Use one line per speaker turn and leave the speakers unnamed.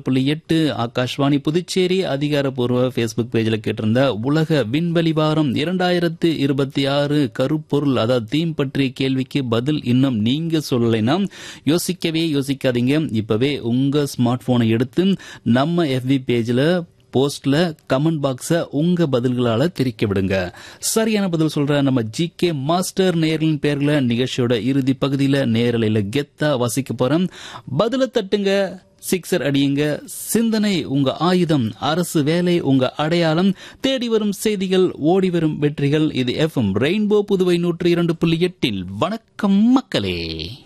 புள்ளி எட்டு ஆகாஷ்வாணி புதுச்சேரி அதிகாரப்பூர்வ ஃபேஸ்புக் பேஜில் கேட்டிருந்த உலக விண்வெளி வாரம் இரண்டாயிரத்து இருபத்தி ஆறு கருப்பொருள் அதாவது தீம் பற்றிய கேள்விக்கு பதில் இன்னும் நீங்க சொல்லலைன்னா யோசிக்கவே யோசிக்காதீங்க இப்பவே உங்க ஸ்மார்ட் போனை எடுத்து நம்ம எஃபி பேஜில் போஸ்ட்ல கமெண்ட் பாக்ஸ உங்க பதில்களால தெரிக்க விடுங்க சரியான பதில் சொல்ற நம்ம ஜி கே மாஸ்டர் நேரின் பேர்ல நிகழ்ச்சியோட இறுதி பகுதியில நேரலையில கெத்தா வசிக்க போறோம் பதில தட்டுங்க சிக்ஸர் அடியுங்க சிந்தனை உங்க ஆயுதம் அரசு வேலை உங்க அடையாளம் தேடி வரும் செய்திகள் ஓடி வரும் வெற்றிகள் இது எஃப்எம் ரெயின்போ புதுவை நூற்றி இரண்டு புள்ளி எட்டில் வணக்கம் மக்களே